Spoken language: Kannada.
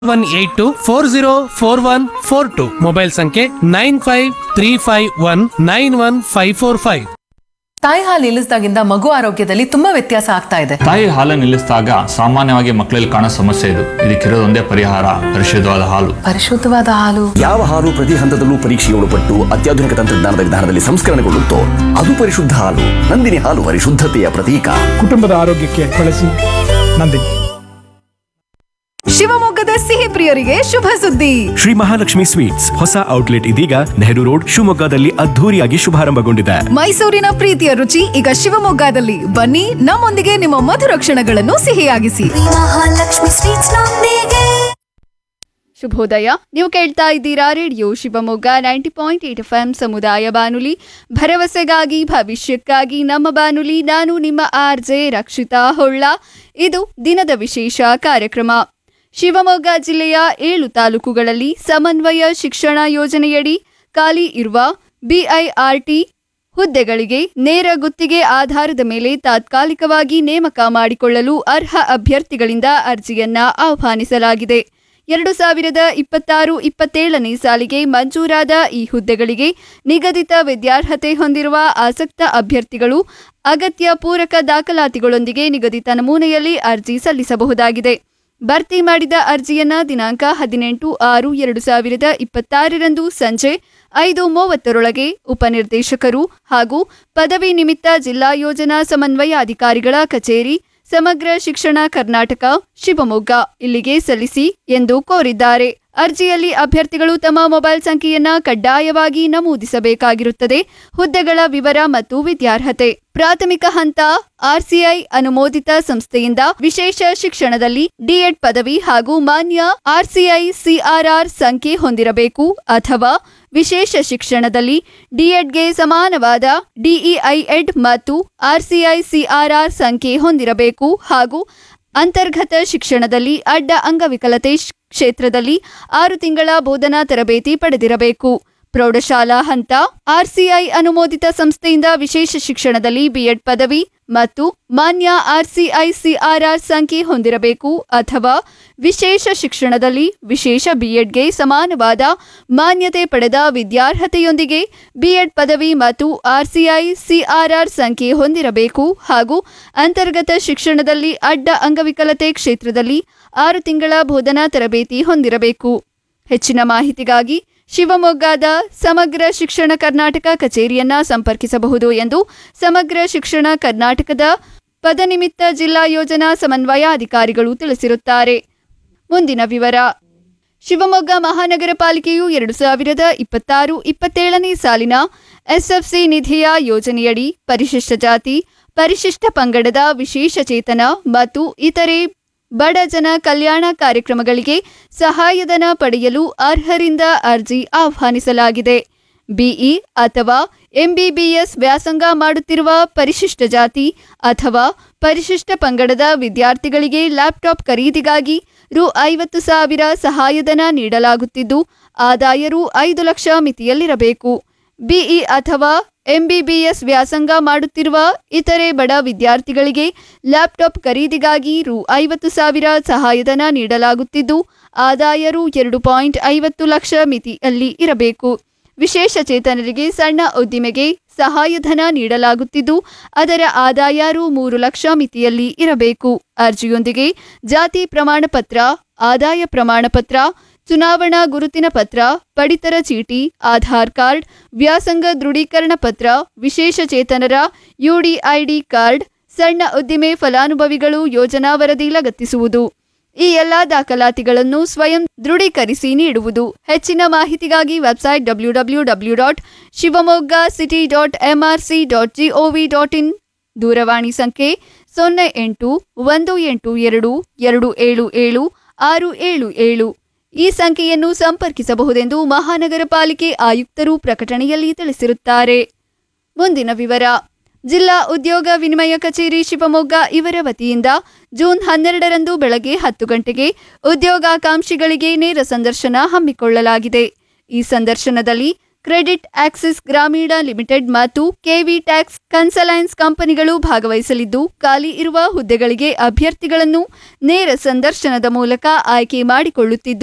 one eight two four zero four one four two mobile ಸಂಖ್ಯೆ nine five three five one nine one five four five ತಾಯಿ ಹಾಲು ನಿಲ್ಲಿಸಿದಾಗಿಂದ ಮಗು ಆರೋಗ್ಯದಲ್ಲಿ ತುಂಬಾ ವ್ಯತ್ಯಾಸ ಆಗ್ತಾ ಇದೆ ತಾಯಿ ಹಾಲು ನಿಲ್ಲಿಸಿದಾಗ ಸಾಮಾನ್ಯವಾಗಿ ಮಕ್ಕಳಲ್ಲಿ ಕಾಣೋ ಸಮಸ್ಯೆ ಇದು ಇದಕ್ಕಿರೋದೊಂದೇ ಪರಿಹಾರ ಪರಿಶುದ್ಧವಾದ ಹಾಲು ಪರಿಶುದ್ಧವಾದ ಹಾಲು ಯಾವ ಹಾಲು ಪ್ರತಿ ಹಂತದಲ್ಲೂ ಪರೀಕ್ಷೆಗೆ ಒಳಪಟ್ಟು ಅತ್ಯಾಧುನಿಕ ತಂತ್ರಜ್ಞಾನದ ವಿಧಾನದಲ್ಲಿ ಸಂಸ್ಕರಣೆಗೊಳ್ಳುತ್ತೋ ಅದು ಪರಿಶುದ್ಧ ಹಾಲು ನಂದಿನಿ ಹಾಲು ಪರಿಶುದ್ಧತೆಯ ಪ್ರತೀಕ ಕುಟುಂಬದ ಆರೋಗ್ಯಕ್ಕೆ ಬಳಸಿ ನಂದಿನಿ ಶಿವಮೊಗ್ಗದ ಸಿಹಿ ಪ್ರಿಯರಿಗೆ ಶುಭ ಸುದ್ದಿ ಶ್ರೀ ಮಹಾಲಕ್ಷ್ಮಿ ಸ್ವೀಟ್ಸ್ ಹೊಸ ಔಟ್ಲೆಟ್ ಇದೀಗ ನೆಹರು ರೋಡ್ ಶಿವಮೊಗ್ಗದಲ್ಲಿ ಅದ್ಧೂರಿಯಾಗಿ ಶುಭಾರಂಭಗೊಂಡಿದೆ ಮೈಸೂರಿನ ಪ್ರೀತಿಯ ರುಚಿ ಈಗ ಶಿವಮೊಗ್ಗದಲ್ಲಿ ಬನ್ನಿ ನಮ್ಮೊಂದಿಗೆ ನಿಮ್ಮ ಮಧುರ ಕ್ಷಣಗಳನ್ನು ಸಿಹಿಯಾಗಿಸಿ ಮಹಾಲಕ್ಷ್ಮಿ ಸ್ವೀಟ್ಸ್ ನೊಂದಿಗೆ ಶುಭೋದಯ ನೀವು ಕೇಳ್ತಾ ಇದ್ದೀರಾ radio Shivamogga ninety point eight F M ಸಮುದಾಯ ಬಾನುಲಿ ಭರವಸೆಗಾಗಿ ಭವಿಷ್ಯಕ್ಕಾಗಿ ನಮ್ಮ ಬಾನುಲಿ ನಾನು ನಿಮ್ಮ ಆರ್ ಜೆ ರಕ್ಷಿತಾ ಹೊಳ್ಳ ಇದು ದಿನದ ವಿಶೇಷ ಕಾರ್ಯಕ್ರಮ ಶಿವಮೊಗ್ಗ ಜಿಲ್ಲೆಯ ಏಳು ತಾಲೂಕುಗಳಲ್ಲಿ ಸಮನ್ವಯ ಶಿಕ್ಷಣ ಯೋಜನೆಯಡಿ ಖಾಲಿ ಇರುವ ಬಿಐಆರ್ಟಿ ಹುದ್ದೆಗಳಿಗೆ ನೇರ ಗುತ್ತಿಗೆ ಆಧಾರದ ಮೇಲೆ ತಾತ್ಕಾಲಿಕವಾಗಿ ನೇಮಕ ಮಾಡಿಕೊಳ್ಳಲು ಅರ್ಹ ಅಭ್ಯರ್ಥಿಗಳಿಂದ ಅರ್ಜಿಯನ್ನ ಆಹ್ವಾನಿಸಲಾಗಿದೆ ಎರಡು ಸಾವಿರದ ಇಪ್ಪತ್ತಾರು ಇಪ್ಪತ್ತೇಳನೇ ಸಾಲಿಗೆ ಮಂಜೂರಾದ ಈ ಹುದ್ದೆಗಳಿಗೆ ನಿಗದಿತ ವಿದ್ಯಾರ್ಹತೆ ಹೊಂದಿರುವ ಆಸಕ್ತ ಅಭ್ಯರ್ಥಿಗಳು ಅಗತ್ಯ ಪೂರಕ ದಾಖಲಾತಿಗಳೊಂದಿಗೆ ನಿಗದಿತ ನಮೂನೆಯಲ್ಲಿ ಅರ್ಜಿ ಸಲ್ಲಿಸಬಹುದಾಗಿದೆ ಭರ್ತಿ ಮಾಡಿದ ಅರ್ಜಿಯನ್ನ ದಿನಾಂಕ ಹದಿನೆಂಟು ಆರು ಎರಡು ಸಾವಿರದ ಇಪ್ಪತ್ತಾರರಂದು ಸಂಜೆ ಐದು ಮೂವತ್ತರೊಳಗೆ ಉಪನಿರ್ದೇಶಕರು ಹಾಗೂ ಪದವಿ ನಿಮಿತ್ತ ಜಿಲ್ಲಾ ಯೋಜನಾ ಸಮನ್ವಯಾಧಿಕಾರಿಗಳ ಕಚೇರಿ ಸಮಗ್ರ ಶಿಕ್ಷಣ ಕರ್ನಾಟಕ ಶಿವಮೊಗ್ಗ ಇಲ್ಲಿಗೆ ಸಲ್ಲಿಸಿ ಎಂದು ಕೋರಿದ್ದಾರೆ ಅರ್ಜಿಯಲ್ಲಿ ಅಭ್ಯರ್ಥಿಗಳು ತಮ್ಮ ಮೊಬೈಲ್ ಸಂಖ್ಯೆಯನ್ನ ಕಡ್ಡಾಯವಾಗಿ ನಮೂದಿಸಬೇಕಾಗಿರುತ್ತದೆ ಹುದ್ದೆಗಳ ವಿವರ ಮತ್ತು ವಿದ್ಯಾರ್ಹತೆ ಪ್ರಾಥಮಿಕ ಹಂತ ಆರ್ಸಿಐ ಅನುಮೋದಿತ ಸಂಸ್ಥೆಯಿಂದ ವಿಶೇಷ ಶಿಕ್ಷಣದಲ್ಲಿ ಡಿಎಡ್ ಪದವಿ ಹಾಗೂ ಮಾನ್ಯ ಆರ್ಸಿಐ ಸಿಆರ್ಆರ್ ಸಂಖ್ಯೆ ಹೊಂದಿರಬೇಕು ಅಥವಾ ವಿಶೇಷ ಶಿಕ್ಷಣದಲ್ಲಿ ಡಿಎಡ್ಗೆ ಸಮಾನವಾದ ಡಿಇಐಎಡ್ ಮತ್ತು ಆರ್ಸಿಐ ಸಿಆರ್ಆರ್ ಸಂಖ್ಯೆ ಹೊಂದಿರಬೇಕು ಹಾಗೂ ಅಂತರ್ಗತ ಶಿಕ್ಷಣದಲ್ಲಿ ಅಡ್ಡ ಅಂಗವಿಕಲತೆ ಶ್- ಕ್ಷೇತ್ರದಲ್ಲಿ ಆರು ತಿಂಗಳ ಬೋಧನಾ ತರಬೇತಿ ಪಡೆದಿರಬೇಕು ಪ್ರೌಢಶಾಲಾ ಹಂತ ಆರ್ಸಿಐ ಅನುಮೋದಿತ ಸಂಸ್ಥೆಯಿಂದ ವಿಶೇಷ ಶಿಕ್ಷಣದಲ್ಲಿ ಬಿಎಡ್ ಪದವಿ ಮತ್ತು ಮಾನ್ಯ ಆರ್ಸಿಐ ಸಿಆರ್ಆರ್ ಸಂಖ್ಯೆ ಹೊಂದಿರಬೇಕು ಅಥವಾ ವಿಶೇಷ ಶಿಕ್ಷಣದಲ್ಲಿ ವಿಶೇಷ ಬಿಎಡ್ಗೆ ಸಮಾನವಾದ ಮಾನ್ಯತೆ ಪಡೆದ ವಿದ್ಯಾರ್ಹತೆಯೊಂದಿಗೆ ಬಿಎಡ್ ಪದವಿ ಮತ್ತು ಆರ್ಸಿಐ ಸಿಆರ್ಆರ್ ಸಂಖ್ಯೆ ಹೊಂದಿರಬೇಕು ಹಾಗೂ ಅಂತರ್ಗತ ಶಿಕ್ಷಣದಲ್ಲಿ ಅಡ್ಡ ಅಂಗವಿಕಲತೆ ಕ್ಷೇತ್ರದಲ್ಲಿ ಆರು ತಿಂಗಳ ಬೋಧನಾ ತರಬೇತಿ ಹೊಂದಿರಬೇಕು ಹೆಚ್ಚಿನ ಮಾಹಿತಿಗಾಗಿ ಶಿವಮೊಗ್ಗದ ಸಮಗ್ರ ಶಿಕ್ಷಣ ಕರ್ನಾಟಕ ಕಚೇರಿಯನ್ನ ಸಂಪರ್ಕಿಸಬಹುದು ಎಂದು ಸಮಗ್ರ ಶಿಕ್ಷಣ ಕರ್ನಾಟಕದ ಪದನಿಮಿತ್ತ ಜಿಲ್ಲಾ ಯೋಜನಾ ಸಮನ್ವಯಾಧಿಕಾರಿಗಳು ತಿಳಿಸಿರುತ್ತಾರೆ ಮುಂದಿನ ವಿವರ ಶಿವಮೊಗ್ಗ ಮಹಾನಗರ ಪಾಲಿಕೆಯು ಎರಡು ಸಾವಿರದ ಇಪ್ಪತ್ತಾರು ಇಪ್ಪತ್ತೇಳನೇ ಸಾಲಿನ ಎಸ್ಎಫ್ಸಿ ನಿಧಿಯ ಯೋಜನೆಯಡಿ ಪರಿಶಿಷ್ಟ ಜಾತಿ ಪರಿಶಿಷ್ಟ ಪಂಗಡದ ವಿಶೇಷ ಚೇತನ ಮತ್ತು ಇತರೆ ಬಡ ಜನ ಕಲ್ಯಾಣ ಕಾರ್ಯಕ್ರಮಗಳಿಗೆ ಸಹಾಯಧನ ಪಡೆಯಲು ಅರ್ಹರಿಂದ ಅರ್ಜಿ ಆಹ್ವಾನಿಸಲಾಗಿದೆ ಬಿಇ ಅಥವಾ ಎಂಬಿಬಿಎಸ್ ವ್ಯಾಸಂಗ ಮಾಡುತ್ತಿರುವ ಪರಿಶಿಷ್ಟ ಜಾತಿ ಅಥವಾ ಪರಿಶಿಷ್ಟ ಪಂಗಡದ ವಿದ್ಯಾರ್ಥಿಗಳಿಗೆ ಲ್ಯಾಪ್ಟಾಪ್ ಖರೀದಿಗಾಗಿ ರು ಐವತ್ತು ಸಾವಿರ ಸಹಾಯಧನ ನೀಡಲಾಗುತ್ತಿದ್ದು ಆದಾಯ ರು ಐದು ಲಕ್ಷ ಮಿತಿಯಲ್ಲಿರಬೇಕು ಬಿಇ ಅಥವಾ ಎಂಬಿಬಿಎಸ್ ವ್ಯಾಸಂಗ ಮಾಡುತ್ತಿರುವ ಇತರೆ ಬಡ ವಿದ್ಯಾರ್ಥಿಗಳಿಗೆ ಲ್ಯಾಪ್ಟಾಪ್ ಖರೀದಿಗಾಗಿ ರು ಐವತ್ತು ಸಾವಿರ ಸಹಾಯಧನ ನೀಡಲಾಗುತ್ತಿದ್ದು ಆದಾಯ ರು ಎರಡು ಪಾಯಿಂಟ್ ಐವತ್ತು ಲಕ್ಷ ಮಿತಿಯಲ್ಲಿ ಇರಬೇಕು ವಿಶೇಷ ಚೇತನರಿಗೆ ಸಣ್ಣ ಉದ್ದಿಮೆಗೆ ಸಹಾಯಧನ ನೀಡಲಾಗುತ್ತಿದ್ದು ಅದರ ಆದಾಯ ರು ಮೂರು ಲಕ್ಷ ಮಿತಿಯಲ್ಲಿ ಇರಬೇಕು ಅರ್ಜಿಯೊಂದಿಗೆ ಜಾತಿ ಪ್ರಮಾಣ ಪತ್ರ ಆದಾಯ ಪ್ರಮಾಣ ಪತ್ರ ಚುನಾವಣಾ ಗುರುತಿನ ಪತ್ರ ಪಡಿತರ ಚೀಟಿ ಆಧಾರ್ ಕಾರ್ಡ್ ವ್ಯಾಸಂಗ ದೃಢೀಕರಣ ಪತ್ರ ವಿಶೇಷ ಚೇತನರ ಯುಡಿಐಡಿ ಕಾರ್ಡ್ ಸಣ್ಣ ಉದ್ದಿಮೆ ಫಲಾನುಭವಿಗಳು ಯೋಜನಾ ವರದಿ ಲಗತ್ತಿಸುವುದು ಈ ಎಲ್ಲಾ ದಾಖಲಾತಿಗಳನ್ನು ಸ್ವಯಂ ದೃಢೀಕರಿಸಿ ನೀಡುವುದು ಹೆಚ್ಚಿನ ಮಾಹಿತಿಗಾಗಿ website W W W dot Shivamogga city dot MRC dot G O V dot in ದೂರವಾಣಿ ಸಂಖ್ಯೆ ಸೊನ್ನೆ ಎಂಟು ಒಂದು ಎಂಟು ಎರಡು ಎರಡು ಏಳು ಏಳು ಆರು ಏಳು ಏಳು ಈ ಸಂಖ್ಯೆಯನ್ನು ಸಂಪರ್ಕಿಸಬಹುದೆಂದು ಮಹಾನಗರ ಪಾಲಿಕೆ ಆಯುಕ್ತರು ಪ್ರಕಟಣೆಯಲ್ಲಿ ತಿಳಿಸಿರುತ್ತಾರೆ ಮುಂದಿನ ವಿವರ ಜಿಲ್ಲಾ ಉದ್ಯೋಗ ವಿನಿಮಯ ಕಚೇರಿ ಶಿವಮೊಗ್ಗ ಇವರ ವತಿಯಿಂದ ಜೂನ್ ಹನ್ನೆರಡರಂದು ಬೆಳಗ್ಗೆ ಹತ್ತು ಗಂಟೆಗೆ ಉದ್ಯೋಗಾಕಾಂಕ್ಷಿಗಳಿಗೆ ನೇರ ಸಂದರ್ಶನ ಹಮ್ಮಿಕೊಳ್ಳಲಾಗಿದೆ ಈ ಸಂದರ್ಶನದಲ್ಲಿ ಕ್ರೆಡಿಟ್ ಆಕ್ಸಿಸ್ ಗ್ರಾಮೀಣ ಲಿಮಿಟೆಡ್ ಮತ್ತು ಕೆವಿ ಟ್ಯಾಕ್ಸ್ ಕನ್ಸಲೈನ್ಸ್ ಕಂಪನಿಗಳು ಭಾಗವಹಿಸಲಿದ್ದು ಖಾಲಿ ಇರುವ ಹುದ್ದೆಗಳಿಗೆ ಅಭ್ಯರ್ಥಿಗಳನ್ನು ನೇರ ಸಂದರ್ಶನದ ಮೂಲಕ ಆಯ್ಕೆ ಮಾಡಿಕೊಳ್ಳುತ್ತಿದ್ದು